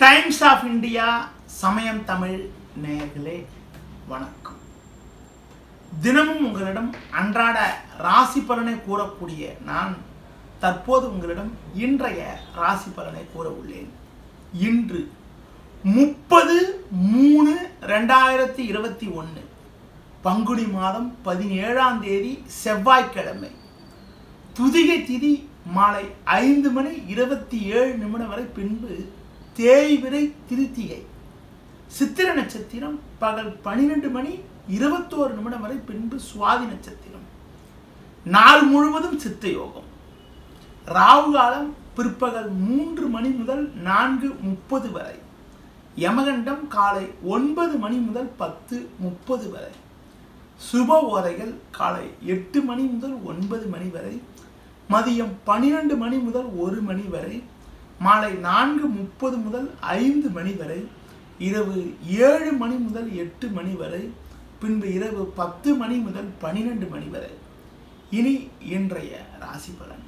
times of India சமயம் தமிழ் நேயர்களே வணக்கம் தினமும் உங்களிடம் அன்றாட ராசி பலனை கூறக்கூடிய நான் தற்போது உங்களிடம் இன்றைய ராசி பலனை கூற உள்ளேன் இன்று முப்பது மூணு ரெண்டாயிரத்தி இருபத்தி ஒன்று பங்குனி மாதம் பதினேழாம் தேதி செவ்வாய்க்கிழமை துதிகை திதி மாலை ஐந்து மணி இருபத்தி ஏழு நிமிடம் வரை பின்பு தேய்விரை திருத்திகை சித்திர நட்சத்திரம் பகல் பன்னிரெண்டு மணி இருபத்தோரு நிமிடம் வரை பின்பு சுவாதி நட்சத்திரம் நாள் முழுவதும் சித்த யோகம் ராகு காலம் பிற்பகல் மூன்று மணி முதல் நான்கு முப்பது வரை யமகண்டம் காலை ஒன்பது மணி முதல் பத்து முப்பது வரை சுப ஓரைகள் காலை எட்டு மணி முதல் ஒன்பது மணி வரை மதியம் பன்னிரண்டு மணி முதல் ஒரு மணி வரை மாலை நான்கு முப்பது முதல் ஐந்து மணி வரை இரவு ஏழு மணி முதல் எட்டு மணி வரை பின்பு இரவு பத்து மணி முதல் பன்னிரெண்டு மணி வரை இனி இன்றைய ராசி பலன்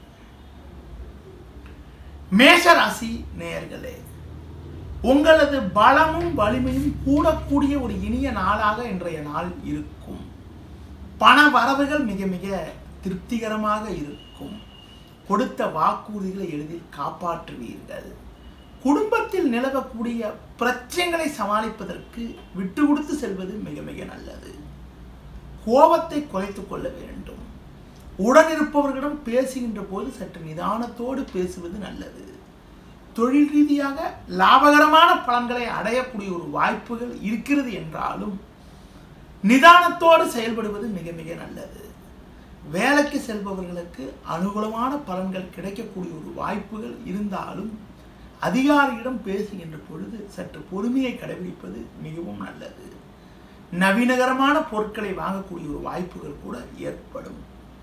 மேஷ ராசி நேயர்களே உங்களது பலமும் வலிமையும் கூடக்கூடிய ஒரு இனிய நாளாக இன்றைய நாள் இருக்கும் பண வரவுகள் மிக மிக திருப்திகரமாக இருக்கும் கொடுத்த வாக்குறுதிகளை எளிதில் காப்பாற்றுவீர்கள் குடும்பத்தில் நிலவக்கூடிய பிரச்சனைகளை சமாளிப்பதற்கு விட்டு கொடுத்து செல்வது மிக மிக நல்லது கோபத்தை குறைத்துக் கொள்ள வேண்டும் உடன் இருப்பவர்களிடம் பேசுகின்ற போது சற்று நிதானத்தோடு பேசுவது நல்லது தொழில் ரீதியாக லாபகரமான பலன்களை அடையக்கூடிய ஒரு வாய்ப்புகள் இருக்கிறது என்றாலும் நிதானத்தோடு செயல்படுவது மிக மிக நல்லது வேலைக்கு செல்பவர்களுக்கு அனுகூலமான பலன்கள் கிடைக்கக்கூடிய ஒரு வாய்ப்புகள் இருந்தாலும் அதிகாரியிடம் பேசுகின்ற பொழுது சற்று பொறுமையை கடைபிடிப்பது மிகவும் நல்லது நவீனகரமான பொருட்களை வாங்கக்கூடிய ஒரு வாய்ப்புகள் கூட ஏற்படும்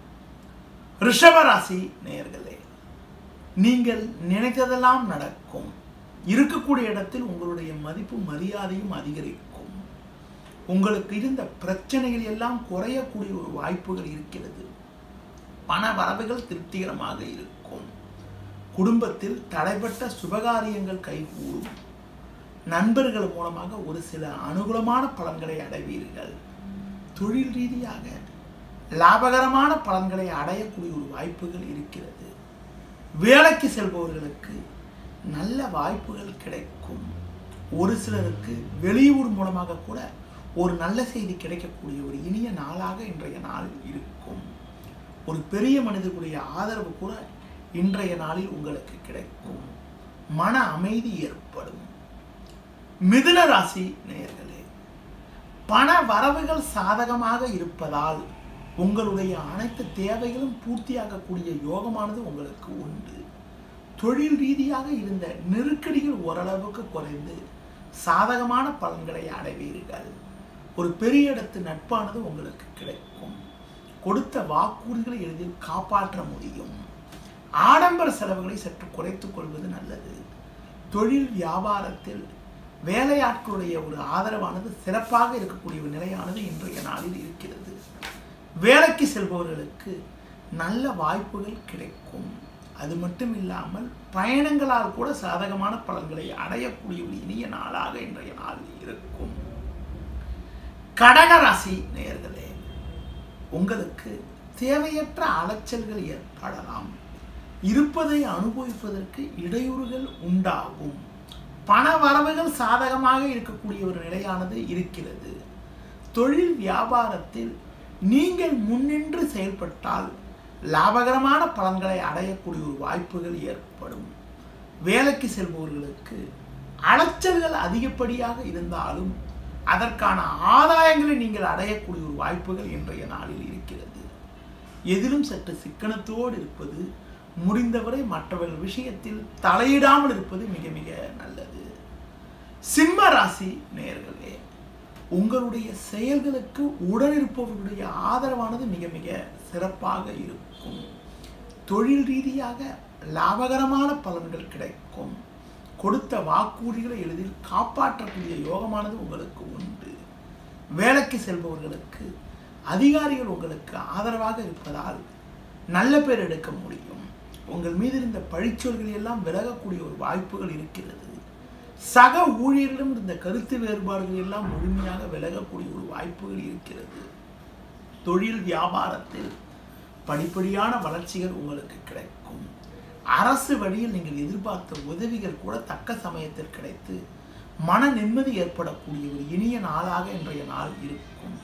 ரிஷபராசி நேயர்களே நீங்கள் நினைத்ததெல்லாம் நடக்கும் இருக்கக்கூடிய இடத்தில் உங்களுடைய மதிப்பு மரியாதையும் அதிகரிக்கும் உங்களுக்கு இருந்த பிரச்சனைகள் எல்லாம் குறையக்கூடிய ஒரு வாய்ப்புகள் இருக்கிறது பண வரவுகள் திருப்திகரமாக இருக்கும் குடும்பத்தில் தடைப்பட்ட சுபகாரியங்கள் கைகூடும் நண்பர்கள் மூலமாக ஒரு சில அனுகூலமான பலன்களை அடைவீர்கள் தொழில் ரீதியாக லாபகரமான பலன்களை அடையக்கூடிய ஒரு வாய்ப்புகள் இருக்கிறது வேலைக்கு செல்பவர்களுக்கு நல்ல வாய்ப்புகள் கிடைக்கும் ஒரு சிலருக்கு வெளியூர் மூலமாக கூட ஒரு நல்ல செய்தி கிடைக்கக்கூடிய ஒரு இனிய நாளாக இன்றைய நாள் இருக்கும் ஒரு பெரிய மனிதர்களுடைய ஆதரவு கூட இன்றைய நாளில் உங்களுக்கு கிடைக்கும் மன அமைதி ஏற்படும் மிதுன ராசி நேயர்களே பண வரவுகள் சாதகமாக இருப்பதால் உங்களுடைய அனைத்து தேவைகளும் பூர்த்தியாகக்கூடிய யோகமானது உங்களுக்கு உண்டு தொழில் ரீதியாக இருந்த நெருக்கடிகள் ஓரளவுக்கு குறைந்து சாதகமான பலன்களை அடைவீர்கள் ஒரு பெரிய இடத்து நட்பானது உங்களுக்கு கிடைக்கும் கொடுத்த வாக்குறுதிகளை எளிதில் காப்பாற்ற முடியும் ஆடம்பர செலவுகளை சற்று குறைத்துக் கொள்வது நல்லது தொழில் வியாபாரத்தில் வேலையாட்களுடைய ஒரு ஆதரவானது சிறப்பாக இருக்கக்கூடிய ஒரு நிலையானது இன்றைய நாளில் இருக்கிறது வேலைக்கு செல்பவர்களுக்கு நல்ல வாய்ப்புகள் கிடைக்கும் அது மட்டும் இல்லாமல் பயணங்களால் கூட சாதகமான பலன்களை அடையக்கூடிய ஒரு இனிய நாளாக இன்றைய நாள் இருக்கும் கடகராசி நேயர்களே உங்களுக்கு தேவையற்ற அலைச்சல்கள் ஏற்படலாம் இருப்பதை அனுபவிப்பதற்கு இடையூறுகள் உண்டாகும் பண வரவுகள் சாதகமாக இருக்கக்கூடிய ஒரு நிலையானது இருக்கிறது தொழில் வியாபாரத்தில் நீங்கள் முன்னின்று செயல்பட்டால் லாபகரமான பலன்களை அடையக்கூடிய ஒரு வாய்ப்புகள் ஏற்படும் வேலைக்கு செல்பவர்களுக்கு அலைச்சல்கள் அதிகப்படியாக இருந்தாலும் அதற்கான ஆதாயங்களை நீங்கள் அடையக்கூடிய ஒரு வாய்ப்புகள் இன்றைய நாளில் இருக்கிறது எதிலும் சற்று சிக்கனத்தோடு இருப்பது முடிந்தவரை மற்றவர்கள் விஷயத்தில் தலையிடாமல் இருப்பது மிக மிக நல்லது சிம்ம ராசி நேர்களே உங்களுடைய செயல்களுக்கு உடனிருப்பவர்களுடைய ஆதரவானது மிக மிக சிறப்பாக இருக்கும் தொழில் ரீதியாக லாபகரமான பலன்கள் கிடைக்கும் கொடுத்த வாக்குறுதிகளை எளிதில் காப்பாற்றக்கூடிய யோகமானது உங்களுக்கு உண்டு வேலைக்கு செல்பவர்களுக்கு அதிகாரிகள் உங்களுக்கு ஆதரவாக இருப்பதால் நல்ல பேர் எடுக்க முடியும் உங்கள் மீது இருந்த பழிச்சொல்கள் எல்லாம் விலகக்கூடிய ஒரு வாய்ப்புகள் இருக்கிறது சக ஊழியரிடம் இருந்த கருத்து வேறுபாடுகள் எல்லாம் முழுமையாக விலகக்கூடிய ஒரு வாய்ப்புகள் இருக்கிறது தொழில் வியாபாரத்தில் படிப்படியான வளர்ச்சிகள் உங்களுக்கு கிடைக்கும் அரசு வழியில் நீங்கள் எதிர்பார்த்த உதவிகள் கூட தக்க சமயத்தில் கிடைத்து மன நிம்மதி ஏற்படக்கூடிய ஒரு இனிய நாளாக இன்றைய நாள் இருக்கும்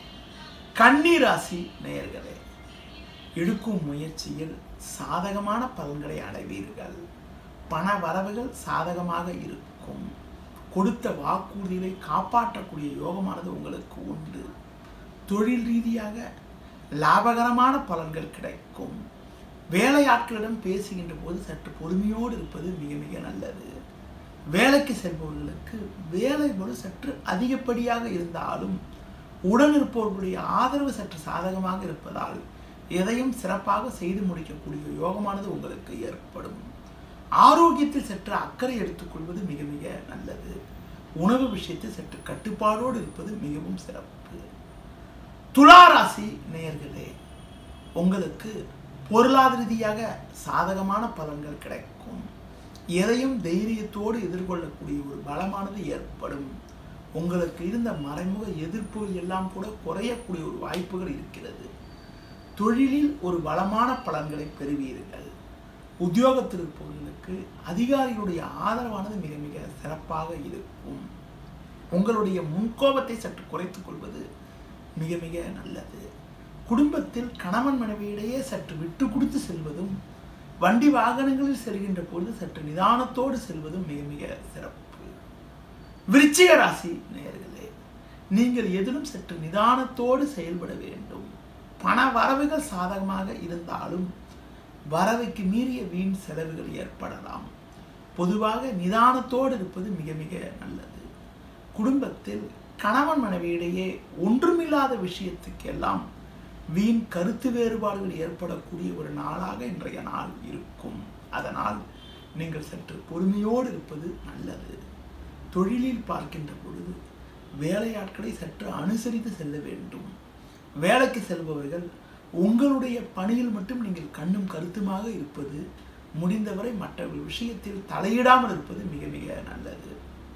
கன்னிராசி நேயர்களே எடுக்கும் முயற்சியில் சாதகமான பலன்களை அடைவீர்கள் பண வரவுகள் சாதகமாக இருக்கும் கொடுத்த வாக்குறுதிகளை காப்பாற்றக்கூடிய யோகமானது உங்களுக்கு உண்டு தொழில் ரீதியாக லாபகரமான பலன்கள் கிடைக்கும் வேலையாட்களிடம் பேசுகின்ற போது சற்று பொறுமையோடு இருப்பது மிக மிக நல்லது வேலைக்கு செல்பவர்களுக்கு வேலை பளு சற்று அதிகப்படியாக இருந்தாலும் உடன் இருப்பவர்களுடைய ஆதரவு சற்று சாதகமாக இருப்பதால் எதையும் சிறப்பாக செய்து முடிக்கக்கூடிய யோகமானது உங்களுக்கு ஏற்படும் ஆரோக்கியத்தில் சற்று அக்கறை எடுத்துக்கொள்வது மிக மிக நல்லது உணவு விஷயத்தில் சற்று கட்டுப்பாடோடு இருப்பது மிகவும் சிறப்பு துலா ராசி நேயர்களே உங்களுக்கு பொருளாதார ரீதியாக சாதகமான பலன்கள் கிடைக்கும் எதையும் தைரியத்தோடு எதிர்கொள்ளக்கூடிய ஒரு பலமானது ஏற்படும் உங்களுக்கு இருந்த மறைமுக எதிர்ப்புகள் எல்லாம் கூட குறையக்கூடிய ஒரு வாய்ப்புகள் இருக்கிறது தொழிலில் ஒரு பலமான பலன்களை பெறுவீர்கள் உத்தியோகத்தில் இருப்பவர்களுக்கு அதிகாரிகளுடைய ஆதரவானது மிக மிக சிறப்பாக இருக்கும் உங்களுடைய முன்கோபத்தை சற்று குறைத்துக் கொள்வது மிக மிக நல்லது குடும்பத்தில் கணவன் மனைவியிடையே சற்று விட்டு கொடுத்து செல்வதும் வண்டி வாகனங்களில் செல்கின்ற பொழுது சற்று நிதானத்தோடு செல்வதும் மிக மிக சிறப்பு விருச்சிக ராசி நேயர்களே நீங்கள் எதிலும் சற்று நிதானத்தோடு செயல்பட வேண்டும் பண வரவுகள் சாதகமாக இருந்தாலும் வரவுக்கு மீறிய வீண் செலவுகள் ஏற்படலாம் பொதுவாக நிதானத்தோடு இருப்பது மிக மிக நல்லது குடும்பத்தில் கணவன் மனைவியிடையே ஒன்றுமில்லாத விஷயத்துக்கெல்லாம் வீண் கருத்து வேறுபாடுகள் ஏற்படக்கூடிய ஒரு நாளாக இன்றைய நாள் இருக்கும் அதனால் நீங்கள் சற்று பொறுமையோடு இருப்பது நல்லது தொழிலில் பார்க்கின்ற பொழுது வேலையாட்களை சற்று அனுசரித்து செல்ல வேண்டும் வேலைக்கு செல்பவர்கள் உங்களுடைய பணியில் மட்டும் நீங்கள் கண்ணும் கருத்துமாக இருப்பது முடிந்தவரை மற்றவர்கள் விஷயத்தில் தலையிடாமல் இருப்பது மிக மிக நல்லது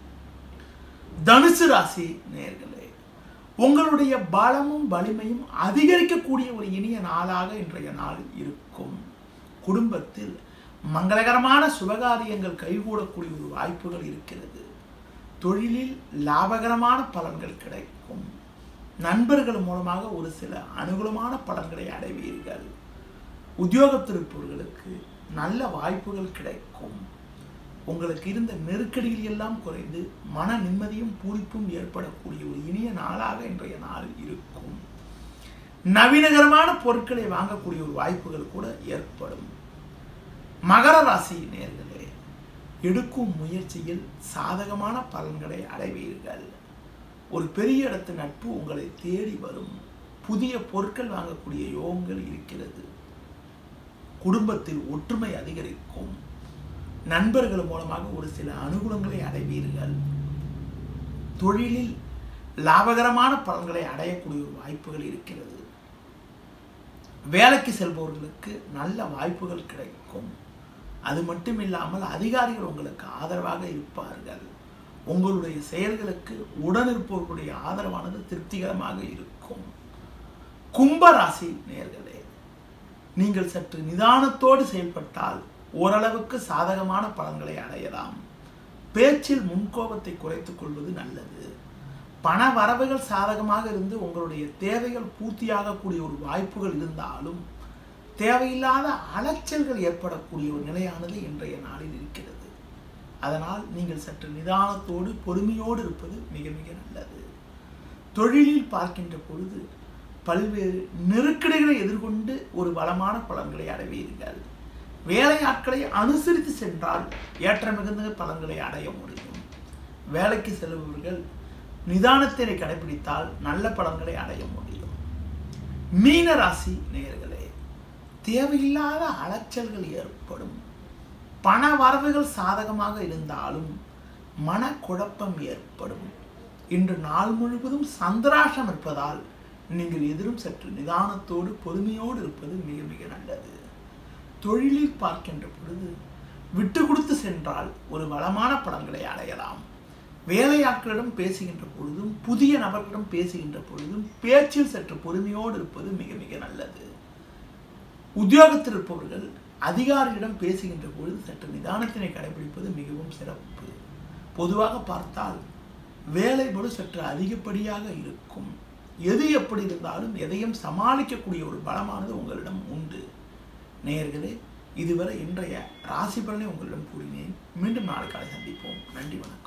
தனுசு ராசி நேர்களே உங்களுடைய பலமும் வலிமையும் அதிகரிக்கக்கூடிய ஒரு இனிய நாளாக இன்றைய நாள் இருக்கும் குடும்பத்தில் மங்களகரமான சுபகாரியங்கள் கைகூடக்கூடிய ஒரு வாய்ப்புகள் இருக்கிறது தொழிலில் லாபகரமான பலன்கள் கிடைக்கும் நண்பர்கள் மூலமாக ஒரு சில அனுகூலமான பலன்களை அடைவீர்கள் உத்தியோகத்தில் இருப்பவர்களுக்கு நல்ல வாய்ப்புகள் கிடைக்கும் உங்களுக்கு இருந்த நெருக்கடிகள் எல்லாம் குறைந்து மன நிம்மதியும் பூரிப்பும் ஏற்படக்கூடிய ஒரு இனிய நாளாக இன்றைய நாள் இருக்கும் நவீனகரமான பொருட்களை வாங்கக்கூடிய ஒரு வாய்ப்புகள் கூட ஏற்படும் மகர ராசி நேர்களே எடுக்கும் முயற்சியில் சாதகமான பலன்களை அடைவீர்கள் ஒரு பெரிய இடத்து நட்பு உங்களை தேடி வரும் புதிய பொருட்கள் வாங்கக்கூடிய யோகங்கள் இருக்கிறது குடும்பத்தில் ஒற்றுமை அதிகரிக்கும் நண்பர்கள் மூலமாக ஒரு சில அனுகூலங்களை அடைவீர்கள் தொழிலில் லாபகரமான பலன்களை அடையக்கூடிய ஒரு வாய்ப்புகள் இருக்கிறது வேலைக்கு செல்பவர்களுக்கு நல்ல வாய்ப்புகள் கிடைக்கும் அது மட்டும் இல்லாமல் அதிகாரிகள் உங்களுக்கு ஆதரவாக இருப்பார்கள் உங்களுடைய செயல்களுக்கு உடனிருப்பவர்களுடைய ஆதரவானது திருப்திகரமாக இருக்கும் கும்பராசி நேர்களே நீங்கள் சற்று நிதானத்தோடு செயல்பட்டால் ஓரளவுக்கு சாதகமான பலன்களை அடையலாம் பேச்சில் முன்கோபத்தை குறைத்துக் கொள்வது நல்லது பண வரவுகள் சாதகமாக இருந்து உங்களுடைய தேவைகள் பூர்த்தியாகக்கூடிய ஒரு வாய்ப்புகள் இருந்தாலும் தேவையில்லாத அலைச்சல்கள் ஏற்படக்கூடிய ஒரு நிலையானது இன்றைய நாளில் இருக்கிறது அதனால் நீங்கள் சற்று நிதானத்தோடு பொறுமையோடு இருப்பது மிக மிக நல்லது தொழிலில் பார்க்கின்ற பொழுது பல்வேறு நெருக்கடிகளை எதிர்கொண்டு ஒரு வளமான பலன்களை அடைவீர்கள் வேலையாட்களை அனுசரித்து சென்றால் ஏற்ற மிகுந்த பலன்களை அடைய முடியும் வேலைக்கு செல்பவர்கள் நிதானத்தினை கடைபிடித்தால் நல்ல பலன்களை அடைய முடியும் மீன ராசி நேயர்களே தேவையில்லாத அலைச்சல்கள் ஏற்படும் பண வரவுகள் சாதகமாக இருந்தாலும் மனக்குழப்பம் ஏற்படும் இன்று நாள் முழுவதும் சந்திராஷம் இருப்பதால் நீங்கள் எதிரும் சற்று நிதானத்தோடு பொறுமையோடு இருப்பது மிக மிக நல்லது தொழிலில் பார்க்கின்ற பொழுது விட்டு கொடுத்து சென்றால் ஒரு வளமான பலன்களை அடையலாம் வேலையாட்களிடம் பேசுகின்ற பொழுதும் புதிய நபர்களிடம் பேசுகின்ற பொழுதும் பேச்சில் சற்று பொறுமையோடு இருப்பது மிக மிக நல்லது உத்தியோகத்தில் இருப்பவர்கள் அதிகாரியிடம் பேசுகின்ற பொழுது சற்று நிதானத்தினை கடைபிடிப்பது மிகவும் சிறப்பு பொதுவாக பார்த்தால் வேலை பளு சற்று அதிகப்படியாக இருக்கும் எது எப்படி இருந்தாலும் எதையும் சமாளிக்கக்கூடிய ஒரு பலமானது உங்களிடம் உண்டு நேயர்களே இதுவரை இன்றைய ராசி பலனை உங்களிடம் கூறினேன் மீண்டும் நாளை காலை சந்திப்போம் நன்றி வணக்கம்